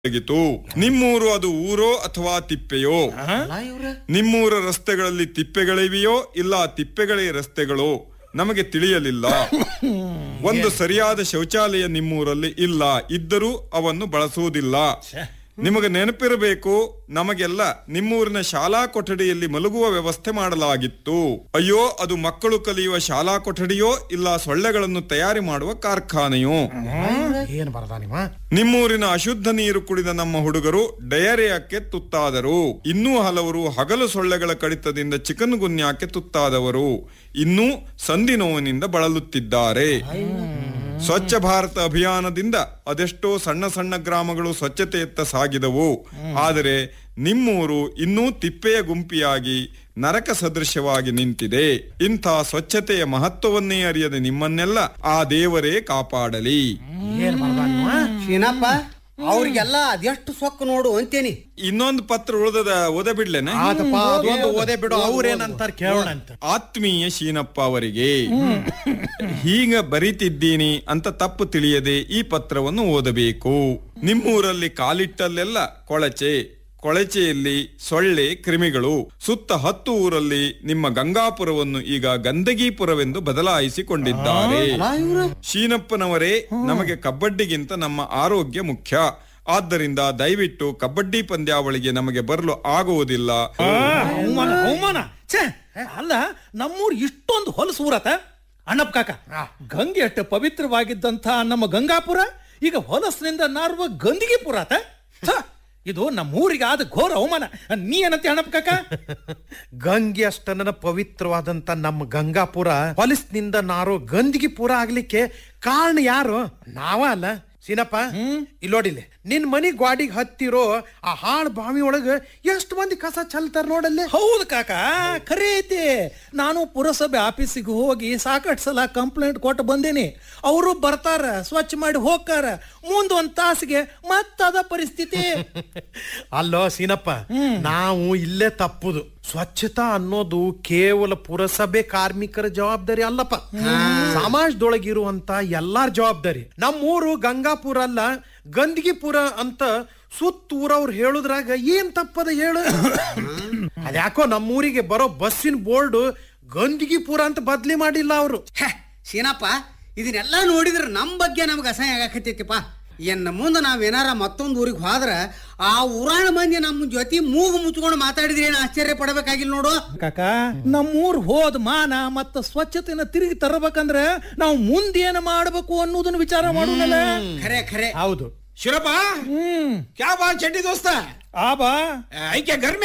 ತೆಗಿತು ನಿಮ್ಮೂರು ಅದು ಊರೋ ಅಥವಾ ತಿಪ್ಪೆಯೋ ಅಲ್ಲ ಇವ್ರ ನಿಮ್ಮೂರ ರಸ್ತೆಗಳಲ್ಲಿ ತಿಪ್ಪೆಗಳಿವೆಯೋ ಇಲ್ಲ ತಿಪ್ಪೆಗಳೇ ರಸ್ತೆಗಳು ನಮಗೆ ತಿಳಿಯಲಿಲ್ಲ ಒಂದು ಸರಿಯಾದ ಶೌಚಾಲಯ ನಿಮ್ಮೂರಲ್ಲಿ ಇಲ್ಲ ಇದ್ದರೂ ಅವನ್ನು ಬಳಸುವುದಿಲ್ಲ ನಿಮಗೆ ನೆನಪಿರಬೇಕು ನಮಗೆಲ್ಲ ನಿಮ್ಮೂರಿನ ಶಾಲಾ ಕೊಠಡಿಯಲ್ಲಿ ಮಲಗುವ ವ್ಯವಸ್ಥೆ ಮಾಡಲಾಗಿತ್ತು ಅಯ್ಯೋ ಅದು ಮಕ್ಕಳು ಕಲಿಯುವ ಶಾಲಾ ಕೊಠಡಿಯೋ ಇಲ್ಲ ಸೊಳ್ಳೆಗಳನ್ನು ತಯಾರಿ ಮಾಡುವ ಕಾರ್ಖಾನೆಯೋ ಏನ್ ಬರದ ನಿಮ್ಮ ನಿಮ್ಮೂರಿನ ಅಶುದ್ಧ ನೀರು ಕುಡಿದ ನಮ್ಮ ಹುಡುಗರು ಡಯರಿಯಾಕ್ಕೆ ತುತ್ತಾದರು ಇನ್ನೂ ಹಲವರು ಹಗಲು ಸೊಳ್ಳೆಗಳ ಕಡಿತದಿಂದ ಚಿಕನ್ ಗುನ್ಯಾಕ್ಕೆ ತುತ್ತಾದವರು ಇನ್ನೂ ಸಂಧಿ ನೋವಿನಿಂದ ಬಳಲುತ್ತಿದ್ದಾರೆ ಸ್ವಚ್ಛ ಭಾರತ ಅಭಿಯಾನದಿಂದ ಅದೆಷ್ಟೋ ಸಣ್ಣ ಸಣ್ಣ ಗ್ರಾಮಗಳು ಸ್ವಚ್ಛತೆಯತ್ತ ಸಾಗಿದವು ಆದರೆ ನಿಮ್ಮೂರು ಇನ್ನೂ ತಿಪ್ಪೆಯ ಗುಂಪಿಯಾಗಿ ನರಕ ಸದೃಶ್ಯವಾಗಿ ನಿಂತಿದೆ ಇಂಥ ಸ್ವಚ್ಛತೆಯ ಮಹತ್ವವನ್ನೇ ಅರಿಯದೆ ನಿಮ್ಮನ್ನೆಲ್ಲ ಆ ದೇವರೇ ಕಾಪಾಡಲಿ ಏನ್ ಬರದ ನಿಮ್ಮ ಶೀನಪ್ಪ ಅವ್ರಿಗೆಲ್ಲ ಅದೆಷ್ಟು ಸೊಕ್ಕು ನೋಡು ಅಂತೇನಿ ಇನ್ನೊಂದು ಪತ್ರ ಉಳಿದದ ಓದ ಬಿಡ್ಲೇನೆ ಆತಪ್ಪ ಅದೊಂದು ಓದೇ ಬಿಡು ಅವ್ರೇನಂತಾರ ಕೇಳೋಣ ಅಂತ ಆತ್ಮೀಯ ಶೀನಪ್ಪ ಅವರಿಗೆ ಹೀಗ ಬರಿತಿದ್ದೀನಿ ಅಂತ ತಪ್ಪು ತಿಳಿಯದೆ ಈ ಪತ್ರವನ್ನು ಓದಬೇಕು ನಿಮ್ಮೂರಲ್ಲಿ ಕಾಲಿಟ್ಟಲ್ಲೆಲ್ಲ ಕೊಳಚೆ ಕೊಳಚೆಯಲ್ಲಿ ಸೊಳ್ಳೆ ಕ್ರಿಮಿಗಳು ಸುತ್ತ ಹತ್ತು ಊರಲ್ಲಿ ನಿಮ್ಮ ಗಂಗಾಪುರವನ್ನು ಈಗ ಗಂದಗೀಪುರವೆಂದು ಬದಲಾಯಿಸಿಕೊಂಡಿದ್ದಾರೆ ಶೀನಪ್ಪನವರೇ ನಮಗೆ ಕಬಡ್ಡಿಗಿಂತ ನಮ್ಮ ಆರೋಗ್ಯ ಮುಖ್ಯ ಆದ್ದರಿಂದ ದಯವಿಟ್ಟು ಕಬಡ್ಡಿ ಪಂದ್ಯಾವಳಿಗೆ ನಮಗೆ ಬರಲು ಆಗುವುದಿಲ್ಲ ಅವಮಾನ ಅವಮಾನ ಛೇ ಅಲ್ಲ ನಮ್ಮೂರ್ ಇಷ್ಟೊಂದು ಹೊಲಸು ಊರತ ಅಣ್ಣಪ್ಪ ಕಾಕ ಗಂಗೆ ಅಷ್ಟು ಪವಿತ್ರವಾಗಿದ್ದಂಥ ನಮ್ಮ ಗಂಗಾಪುರ ಈಗ ಹೊಲಸಿನಿಂದ ನಾರುವ ಗಂದಿಗೆಪುರ ಆತ ಛ, ಇದು ನಮ್ಮೂರಿಗೆ ಆದ ಘೋರ ಅವಮಾನ ನೀ ಏನಂತ ಅಣ್ಣಪ್ಪ ಕಾಕ ಗಂಗೆ ಅಷ್ಟನ ಪವಿತ್ರವಾದಂತ ನಮ್ಮ ಗಂಗಾಪುರ ಹೊಲಸ್ನಿಂದ ನಾರೋ ಗಂದಗಿಪುರ ಆಗ್ಲಿಕ್ಕೆ ಕಾರಣ ಯಾರು ನಾವ ಅಲ್ಲ ಸೀನಪ್ಪ ಇಲ್ಲಿ ನೋಡಿಲ್ಲಿ ನಿನ್ ಮನಿ ಗ್ವಾಡಿಗೆ ಹತ್ತಿರೋ ಆ ಹಾಳ್ ಬಾವಿ ಒಳಗ ಎಷ್ಟು ಮಂದಿ ಕಸ ಚಲ್ತಾರ ನೋಡಲ್ಲಿ ಹೌದು ಕಾಕ ಖರೆ ಐತಿ ನಾನು ಪುರಸಭೆ ಆಫೀಸಿಗೆ ಹೋಗಿ ಸಾಕಷ್ಟು ಸಲ ಕಂಪ್ಲೇಂಟ್ ಕೊಟ್ಟು ಬಂದೇನಿ ಅವರು ಬರ್ತಾರ ಸ್ವಚ್ಛ ಮಾಡಿ ಹೋಗ್ತಾರ ಮುಂದ್ ಒಂದ್ ತಾಸಿಗೆ ಮತ್ತದ ಪರಿಸ್ಥಿತಿ ಅಲ್ಲೋ ಸೀನಪ್ಪ ನಾವು ಇಲ್ಲೇ ತಪ್ಪುದು ಸ್ವಚ್ಛತಾ ಅನ್ನೋದು ಕೇವಲ ಪುರಸಭೆ ಕಾರ್ಮಿಕರ ಜವಾಬ್ದಾರಿ ಅಲ್ಲಪ್ಪ ಸಮಾಜದೊಳಗಿರುವಂತ ಎಲ್ಲಾರ ಜವಾಬ್ದಾರಿ ನಮ್ಮೂರು ಗಂಗಾಪುರ ಅಲ್ಲ ಗಂದಗಿಪುರ ಅಂತ ಸುತ್ತ ಊರವ್ರು ಹೇಳುದ್ರಾಗ ಏನ್ ತಪ್ಪದ ಹೇಳು ಅದ್ಯಾಕೋ ನಮ್ಮೂರಿಗೆ ಬರೋ ಬಸ್ಸಿನ ಬೋರ್ಡ್ ಗಂದಗಿಪುರ ಅಂತ ಬದ್ಲಿ ಮಾಡಿಲ್ಲ ಅವರು ಹೇ ಶೀನಪ್ಪ ಇದನ್ನೆಲ್ಲ ನೋಡಿದ್ರೆ ನಮ್ಮ ಬಗ್ಗೆ ನಮ್ಗೆ ಅಸಹ್ಯ ಆಗಕತ್ತೈತಿಪ್ಪ ಎನ್ನ ಮುಂದೆ ನಾವ್ ಏನಾರ ಮತ್ತೊಂದು ಊರಿಗೆ ಹೋದ್ರ ಆ ಊರಾಣ ಮಂದಿ ನಮ್ಮ ಜೊತೆ ಮೂಗು ಮುಚ್ಕೊಂಡು ಮಾತಾಡಿದ್ರೆ ಏನು ಆಶ್ಚರ್ಯ ಪಡಬೇಕಾಗಿಲ್ಲ ನೋಡು ಕಾಕ ನಮ್ಮೂರ್ ಹೋದ್ ಮಾನ ಮತ್ತ ಸ್ವಚ್ಛತೆನ ತಿರುಗಿ ತರಬೇಕಂದ್ರ ನಾವು ಮುಂದೇನು ಮಾಡಬೇಕು ಅನ್ನೋದನ್ನ ವಿಚಾರ ಮಾಡೋಣಲ್ಲ ಖರೆ ಖರೆ ಹೌದು ಶಿರಪ್ಪ ಹ್ಮ್ ಕ್ಯಾ ಬಾ ಚಡ್ಡಿ ದೋಸ್ತ ಆಬಾ ಐಕ್ಯ ಗರ್ಮೆ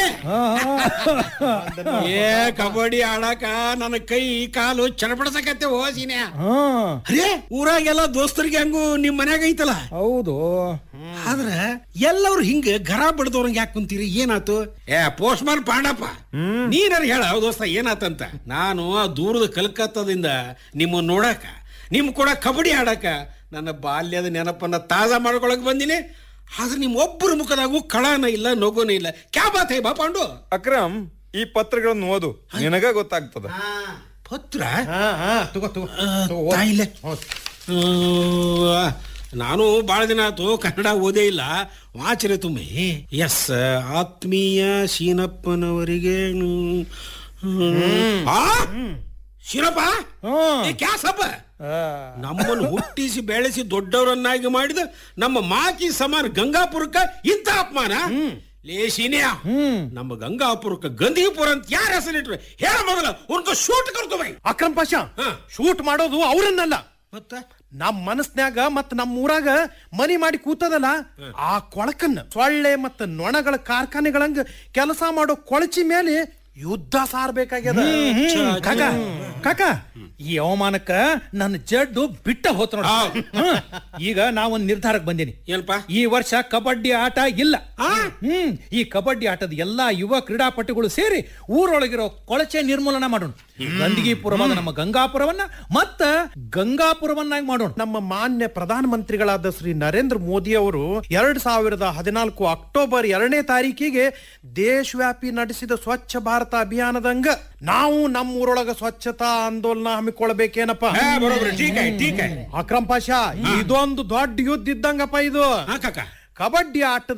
ಏ ಕಬಡ್ಡಿ ಆಡಾಕ ನನ್ನ ಕೈ ಕಾಲು ಚಡಪಡಸಕತ್ತೆ ಓ ಸೀನ್ಯಾ ಹಾ ಅರೇ ಊರಾಗೆಲ್ಲ ದೋಸ್ತರಿಗೆ ಹಂಗು ನಿಮ್ ಮನ್ಯಾಗ ಐತಲ್ಲ ಹೌದು ಆದ್ರ ಎಲ್ಲವ್ರು ಹಿಂಗ ಗರ ಬಡ್ದವ್ರಂಗ ಯಾಕೆ ಕುಂತೀರಿ ಏನಾತು ಏ ಪೋಸ್ಟ್ ಮಾನ್ ಪಾಂಡಪ್ಪ ನೀನಾರ ಹೇಳ ದೋಸ್ತ ಏನಾತಂತ ನಾನು ಆ ದೂರದ ಕಲ್ಕತ್ತಾದಿಂದ ನಿಮ್ಮ ನೋಡಾಕ ನಿಮ್ ಕೂಡ ಕಬಡ್ಡಿ ಆಡಾಕ ನನ್ನ ಬಾಲ್ಯದ ನೆನಪನ್ನ ತಾಜಾ ಮಾಡ್ಕೊಳಕ್ ಬಂದಿನಿ ಆದ್ರೆ ನಿಮ್ ಒಬ್ಬರ ಮುಖದಾಗೂ ಕಳನ ಇಲ್ಲ ನಗುನ ಇಲ್ಲ ಕ್ಯಾ ಬಾತ್ ಹೈ ಬಾ ಪಾಂಡು ಅಕ್ರಮ್ ಈ ಪತ್ರಗಳನ್ನು ಓದು ನಿನಗ ಗೊತ್ತಾಗ್ತದ ಪತ್ರ ಹಾ ಹಾ ತಗೋ ತಗೋ ತಗೋ, ಓದ್. ತಾಯಿಲೆ ಹೌದ್. ಆ, ನಾನು ಬಹಳ ದಿನ ಆಯ್ತು ಕನ್ನಡ ಓದೇ ಇಲ್ಲ ವಾಚರೆ ತುಂಬಿ ಎಸ್ ಆತ್ಮೀಯ ಶೀನಪ್ಪನವರಿಗೆ ಹ್ಮ್, ಹ್ಮ್. ಆ? ಶೀನಪ್ಪ ಹ್ಮ್. ಏ, ಕ್ಯಾ ಸಬ್ಬ ನಮ್ಮನ್ನು ಹುಟ್ಟಿಸಿ ಬೆಳೆಸಿ ದೊಡ್ಡವರನ್ನಾಗಿ ಮಾಡಿದ ನಮ್ಮ ಮಾಕಿ ಸಮಾನ ಗಂಗಾಪುರಕ್ಕ ಇಂಥ ಅಪಮಾನ ಲೇ ಶೀನಿಯ ನಮ್ಮ ಗಂಗಾಪುರಕ್ಕ ಗಂಧಿಪುರ ಅಂತ ಯಾರ ಹೆಸರಿಟ್ರೆ ಹೇಳ ಮೊದಲ ಉನ್ಕ ಶೂಟ್ ಕರ್ತವೆ ಅಕ್ರಮ್ ಪಾಷಾ ಹಾ. ಶೂಟ್ ಮಾಡೋದು ಅವ್ರನ್ನಲ್ಲ ಮತ್ತ ನಮ್ ಮನಸ್ನ್ಯಾಗ ಮತ್ ನಮ್ ಊರಾಗ ಮನಿ ಮಾಡಿ ಕೂತದಲ್ಲ ಆ ಕೊಳಕನ್ನ ಸೊಳ್ಳೆ ಮತ್ತ ನೊಣಗಳ ಕಾರ್ಖಾನೆಗಳಂಗ ಕೆಲಸ ಮಾಡೋ ಕೊಳಚಿ ಮೇಲೆ ಯುದ್ಧ ಸಾರ್ಬೇಕಾಗ್ಯದ ಕಾಕ ಕಾಕ ಈ ಅವಮಾನಕ್ಕ ನನ್ನ ಜಡ್ಡು ಬಿಟ್ಟ ಹೋತ್ ನೋಡ ಈಗ ನಾವೊಂದ್ ನಿರ್ಧಾರಕ್ಕೆ ಬಂದೀನಿ ಏನಪ್ಪ ಈ ವರ್ಷ ಕಬಡ್ಡಿ ಆಟ ಇಲ್ಲ ಹ್ಮ್ ಈ ಕಬಡ್ಡಿ ಆಟದ ಎಲ್ಲಾ ಯುವ ಕ್ರೀಡಾಪಟುಗಳು ಸೇರಿ ಊರೊಳಗಿರೋ ಕೊಳಚೆ ನಿರ್ಮೂಲನ ಮಾಡೋಣ ಗಂದಗಿಪುರವಾದ ನಮ್ಮ ಗಂಗಾಪುರವನ್ನ ಮತ್ತ ಗಂಗಾಪುರವನ್ನಾಗಿ ಮಾಡೋಣ ನಮ್ಮ ಮಾನ್ಯ ಪ್ರಧಾನ ಮಂತ್ರಿಗಳಾದ ಶ್ರೀ ನರೇಂದ್ರ ಮೋದಿ ಅವರು ಎರಡ್ ಸಾವಿರದ ಹದಿನಾಲ್ಕು ಅಕ್ಟೋಬರ್ ಎರಡನೇ ತಾರೀಕಿಗೆ ದೇಶವ್ಯಾಪಿ ನಡೆಸಿದ ಸ್ವಚ್ಛ ಭಾರತ ಅಭಿಯಾನದಂಗ ನಾವು ನಮ್ಮ ಊರೊಳಗ ಸ್ವಚ್ಛತಾ ಆಂದೋಲನ ಹಮ್ಮಿಕೊಳ್ಬೇಕೇನಪ್ಪ ಹಾ ಬರೋಬ್ರಿ ಟೀಕ್ ಆಯ್ ಟೀಕ್ ಆಯ್ ಅಕ್ರಮ್ ಪಾಷಾ ಇದೊಂದು ದೊಡ್ಡ ಯುದ್ಧ ಇದ್ದಂಗಪ್ಪ ಇದು ಹಾ ಕಾಕ ಕಬಡ್ಡಿ ಆಟದ